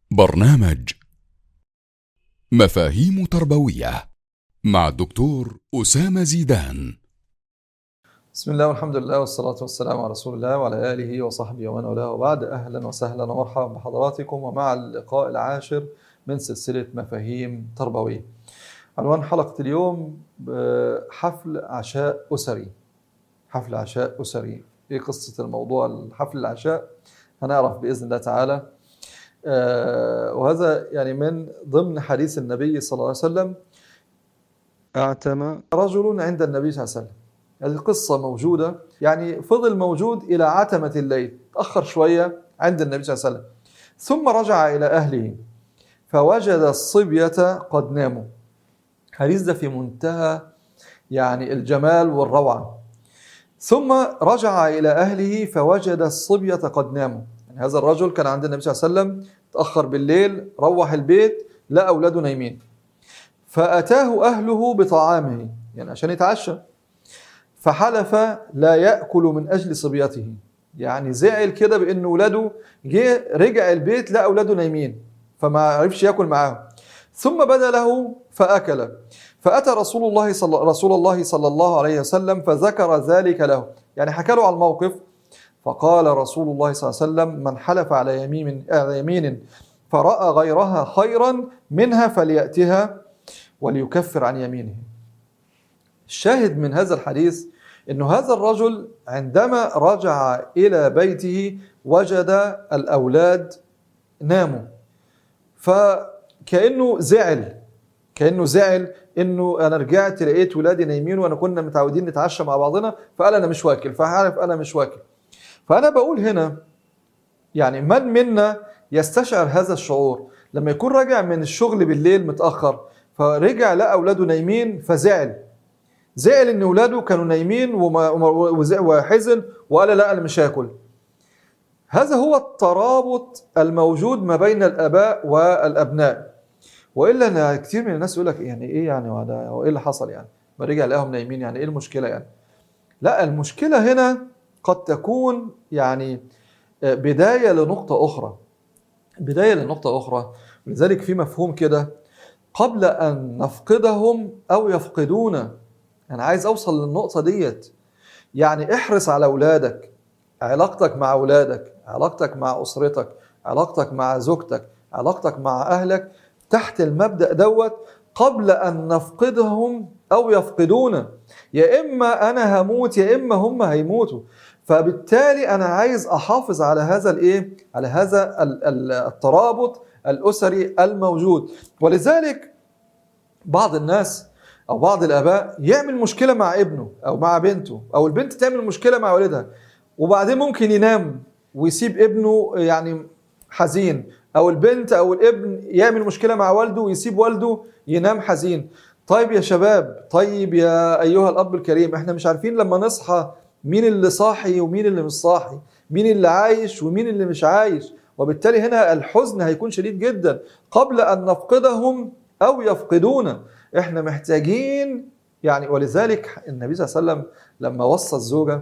برنامج مفاهيم تربوية مع الدكتور أسامة زيدان بسم الله والحمد لله والصلاة والسلام على رسول الله وعلى آله وصحبه ومن والاه وبعد أهلا وسهلا ومرحبا بحضراتكم ومع اللقاء العاشر من سلسلة مفاهيم تربوية عنوان حلقة اليوم حفل عشاء أسري حفل عشاء أسري إيه قصة الموضوع حفل العشاء هنعرف بإذن الله تعالى آه، وهذا يعني من ضمن حديث النبي صلى الله عليه وسلم اعتمى رجل عند النبي صلى الله عليه وسلم هذه القصة موجودة يعني فضل موجود إلى عتمة الليل تأخر شوية عند النبي صلى الله عليه وسلم ثم رجع إلى أهله فوجد الصبية قد ناموا حديث ده في منتهى يعني الجمال والروعة ثم رجع إلى أهله فوجد الصبية قد ناموا يعني هذا الرجل كان عند النبي صلى الله عليه وسلم تأخر بالليل روح البيت لقى أولاده نايمين فأتاه أهله بطعامه يعني عشان يتعشى فحلف لا يأكل من أجل صبيته يعني زعل كده بأن أولاده جه رجع البيت لقى أولاده نايمين فما عرفش يأكل معاهم ثم بدا له فأكل فأتى رسول الله صلى رسول الله صلى الله عليه وسلم فذكر ذلك له يعني حكى له على الموقف فقال رسول الله صلى الله عليه وسلم من حلف على يمين على يمين فرأى غيرها خيرا منها فليأتها وليكفر عن يمينه الشاهد من هذا الحديث انه هذا الرجل عندما رجع الى بيته وجد الاولاد ناموا فكانه زعل كانه زعل انه انا رجعت لقيت ولادي نايمين وانا كنا متعودين نتعشى مع بعضنا فقال انا مش واكل فعارف انا مش واكل فانا بقول هنا يعني من منا يستشعر هذا الشعور لما يكون راجع من الشغل بالليل متاخر فرجع لقى اولاده نايمين فزعل زعل ان اولاده كانوا نايمين وحزن وقال لا انا مش هاكل هذا هو الترابط الموجود ما بين الاباء والابناء والا انا كتير من الناس يقول لك يعني ايه يعني هو ايه اللي حصل يعني ما رجع لقاهم نايمين يعني ايه المشكله يعني لا المشكله هنا قد تكون يعني بدايه لنقطه اخرى بدايه لنقطه اخرى لذلك في مفهوم كده قبل ان نفقدهم او يفقدونا انا عايز اوصل للنقطه ديت يعني احرص على اولادك علاقتك مع اولادك علاقتك مع اسرتك علاقتك مع زوجتك علاقتك مع اهلك تحت المبدا دوت قبل ان نفقدهم او يفقدونا يا اما انا هموت يا اما هم هيموتوا فبالتالي انا عايز احافظ على هذا الايه على هذا الترابط الاسري الموجود ولذلك بعض الناس او بعض الاباء يعمل مشكله مع ابنه او مع بنته او البنت تعمل مشكله مع والدها وبعدين ممكن ينام ويسيب ابنه يعني حزين او البنت او الابن يعمل مشكله مع والده ويسيب والده ينام حزين طيب يا شباب طيب يا ايها الاب الكريم احنا مش عارفين لما نصحى مين اللي صاحي ومين اللي مش صاحي مين اللي عايش ومين اللي مش عايش وبالتالي هنا الحزن هيكون شديد جدا قبل ان نفقدهم او يفقدونا احنا محتاجين يعني ولذلك النبي صلى الله عليه وسلم لما وصى الزوجه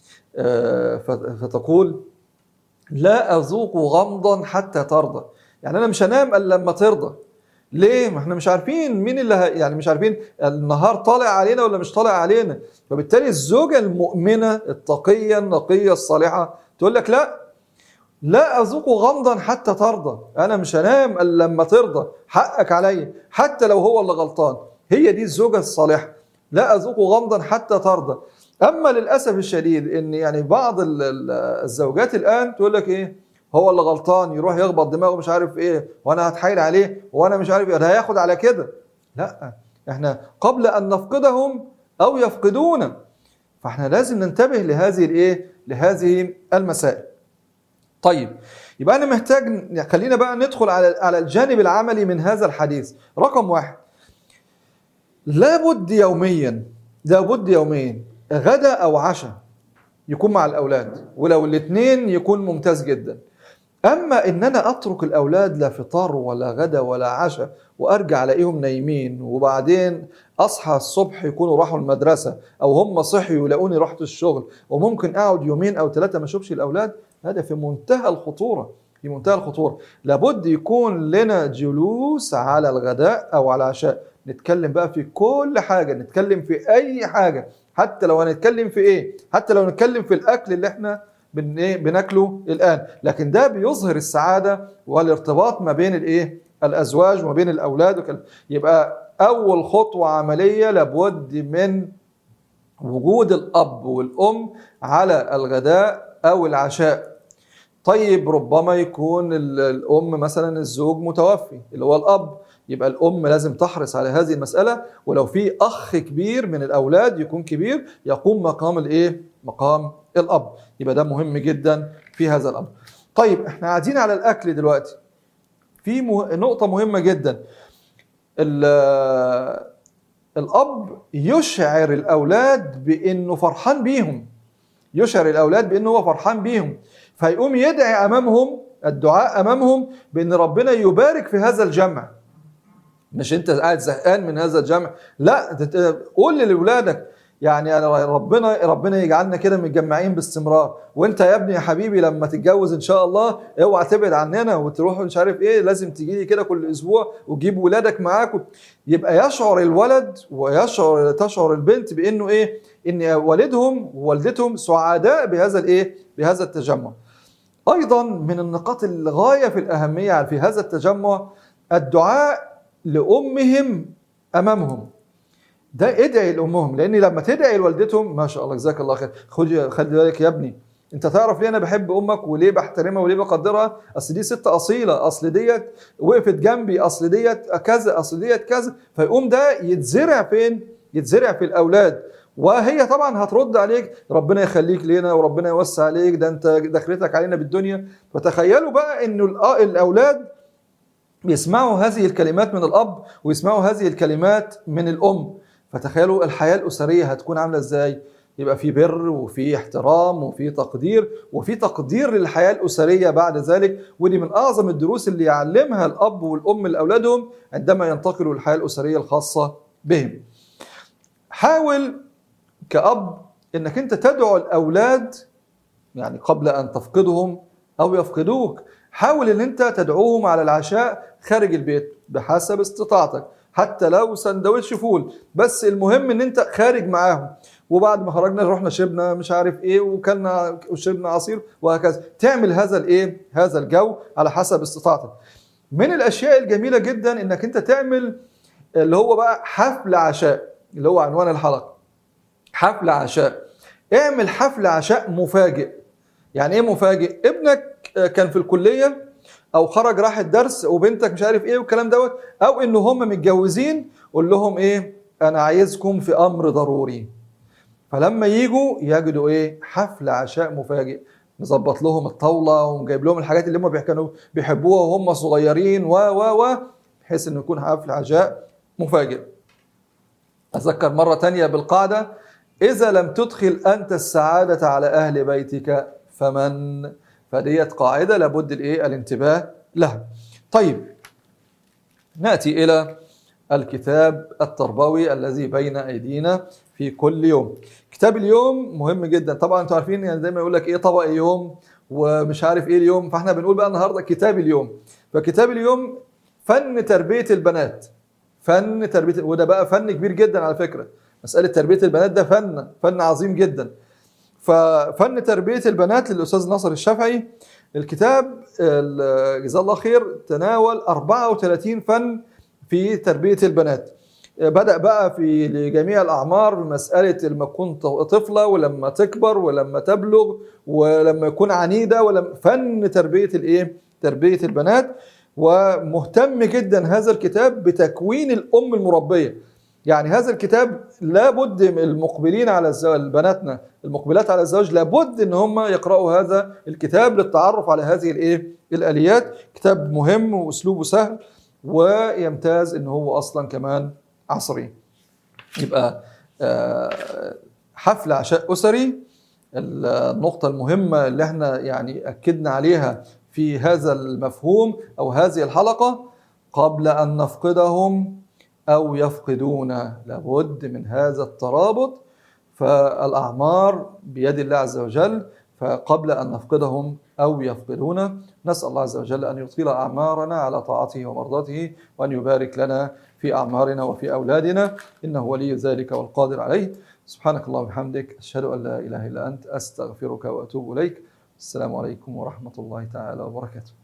فتقول لا اذوق غمضا حتى ترضى يعني انا مش هنام الا لما ترضى ليه ما احنا مش عارفين مين اللي يعني مش عارفين النهار طالع علينا ولا مش طالع علينا فبالتالي الزوجه المؤمنه التقيه النقيه الصالحه تقول لك لا لا اذوق غمضا حتى ترضى انا مش هنام الا لما ترضى حقك عليا حتى لو هو اللي غلطان هي دي الزوجه الصالحه لا اذوق غمضا حتى ترضى اما للاسف الشديد ان يعني بعض الزوجات الان تقول لك ايه هو اللي غلطان يروح يخبط دماغه مش عارف ايه وانا هتحايل عليه وانا مش عارف ايه ده هياخد على كده لا احنا قبل ان نفقدهم او يفقدونا فاحنا لازم ننتبه لهذه الايه لهذه المسائل طيب يبقى انا محتاج خلينا بقى ندخل على على الجانب العملي من هذا الحديث رقم واحد لابد يوميا لابد يوميا غدا او عشاء يكون مع الاولاد ولو الاثنين يكون ممتاز جدا اما ان انا اترك الاولاد لا فطار ولا غدا ولا عشاء وارجع الاقيهم نايمين وبعدين اصحى الصبح يكونوا راحوا المدرسه او هم صحيوا يلاقوني رحت الشغل وممكن اقعد يومين او ثلاثه ما اشوفش الاولاد هذا في منتهى الخطوره في منتهى الخطوره لابد يكون لنا جلوس على الغداء او على العشاء نتكلم بقى في كل حاجه نتكلم في اي حاجه حتى لو هنتكلم في ايه حتى لو نتكلم في الاكل اللي احنا بن ايه بناكله الان لكن ده بيظهر السعاده والارتباط ما بين الايه الازواج وما بين الاولاد وكل يبقى اول خطوه عمليه لابد من وجود الاب والام على الغداء او العشاء طيب ربما يكون ال- الام مثلا الزوج متوفي اللي هو الاب يبقى الام لازم تحرص على هذه المساله ولو في اخ كبير من الاولاد يكون كبير يقوم مقام الايه مقام الاب يبقى ده مهم جدا في هذا الامر طيب احنا قاعدين على الاكل دلوقتي في مه... نقطه مهمه جدا ال- الاب يشعر الاولاد بانه فرحان بيهم يشعر الاولاد بانه هو فرحان بيهم فيقوم يدعي امامهم الدعاء امامهم بان ربنا يبارك في هذا الجمع مش انت قاعد زهقان من هذا الجمع لا تت- قول لاولادك يعني انا ربنا ربنا يجعلنا كده متجمعين باستمرار وانت يا ابني يا حبيبي لما تتجوز ان شاء الله اوعى تبعد عننا وتروح مش عارف ايه لازم تجي لي كده كل اسبوع وتجيب ولادك معاك و- يبقى يشعر الولد ويشعر تشعر البنت بانه ايه ان والدهم ووالدتهم سعداء بهذا الايه بهذا التجمع ايضا من النقاط الغايه في الاهميه في هذا التجمع الدعاء لامهم امامهم ده ادعي لامهم لان لما تدعي لوالدتهم ما شاء الله جزاك الله خير خد خلي بالك يا ابني انت تعرف ليه انا بحب امك وليه بحترمها وليه بقدرها اصل دي ست اصيله اصل ديت وقفت جنبي اصل ديت كذا اصل ديت كذا فيقوم ده يتزرع فين يتزرع في الاولاد وهي طبعا هترد عليك ربنا يخليك لينا وربنا يوسع عليك ده انت دخلتك علينا بالدنيا فتخيلوا بقى انه الأ- الاولاد بيسمعوا هذه الكلمات من الاب ويسمعوا هذه الكلمات من الام فتخيلوا الحياه الاسريه هتكون عامله ازاي يبقى في بر وفي احترام وفي تقدير وفي تقدير للحياه الاسريه بعد ذلك ودي من اعظم الدروس اللي يعلمها الاب والام لاولادهم عندما ينتقلوا للحياه الاسريه الخاصه بهم حاول كأب انك انت تدعو الاولاد يعني قبل ان تفقدهم او يفقدوك حاول ان انت تدعوهم على العشاء خارج البيت بحسب استطاعتك حتى لو سندوتش فول بس المهم ان انت خارج معاهم وبعد ما خرجنا رحنا شربنا مش عارف ايه وكلنا وشربنا عصير وهكذا تعمل هذا الايه هذا الجو على حسب استطاعتك من الاشياء الجميله جدا انك انت تعمل اللي هو بقى حفل عشاء اللي هو عنوان الحلقه حفل عشاء اعمل حفل عشاء مفاجئ يعني ايه مفاجئ ابنك كان في الكليه او خرج راح الدرس وبنتك مش عارف ايه والكلام دوت او ان هم متجوزين قول لهم ايه انا عايزكم في امر ضروري فلما يجوا يجدوا ايه حفل عشاء مفاجئ مظبط لهم الطاوله وجايب لهم الحاجات اللي هم كانوا بيحبوها وهم صغيرين و و و بحيث انه يكون حفل عشاء مفاجئ أذكر مرة تانية بالقاعدة إذا لم تدخل أنت السعادة على أهل بيتك فمن فديت قاعدة لابد الإيه الانتباه لها طيب نأتي إلى الكتاب التربوي الذي بين أيدينا في كل يوم كتاب اليوم مهم جدا طبعا انتوا عارفين يعني دايما يقول لك ايه طبق يوم ومش عارف ايه اليوم فاحنا بنقول بقى النهارده كتاب اليوم فكتاب اليوم فن تربية البنات فن تربيه وده بقى فن كبير جدا على فكره مساله تربيه البنات ده فن فن عظيم جدا ففن تربيه البنات للاستاذ ناصر الشافعي الكتاب ال- جزاه الله خير تناول 34 فن في تربيه البنات بدأ بقى في لجميع الأعمار بمسألة لما تكون طفلة ولما تكبر ولما تبلغ ولما يكون عنيدة ولما فن تربية الإيه؟ تربية البنات ومهتم جدا هذا الكتاب بتكوين الام المربيه يعني هذا الكتاب لابد من المقبلين على الزواج بناتنا المقبلات على الزواج لابد ان هم يقراوا هذا الكتاب للتعرف على هذه الايه الاليات كتاب مهم واسلوبه سهل ويمتاز ان هو اصلا كمان عصري يبقى آه، حفل عشاء اسري النقطة المهمة اللي احنا يعني أكدنا عليها في هذا المفهوم أو هذه الحلقة قبل أن نفقدهم أو يفقدونا لابد من هذا الترابط فالأعمار بيد الله عز وجل فقبل أن نفقدهم أو يفقدون نسأل الله عز وجل أن يطيل أعمارنا على طاعته ومرضاته وأن يبارك لنا في أعمارنا وفي أولادنا إنه ولي ذلك والقادر عليه سبحانك اللهم وبحمدك أشهد أن لا إله إلا أنت أستغفرك وأتوب إليك السلام عليكم ورحمة الله تعالى وبركاته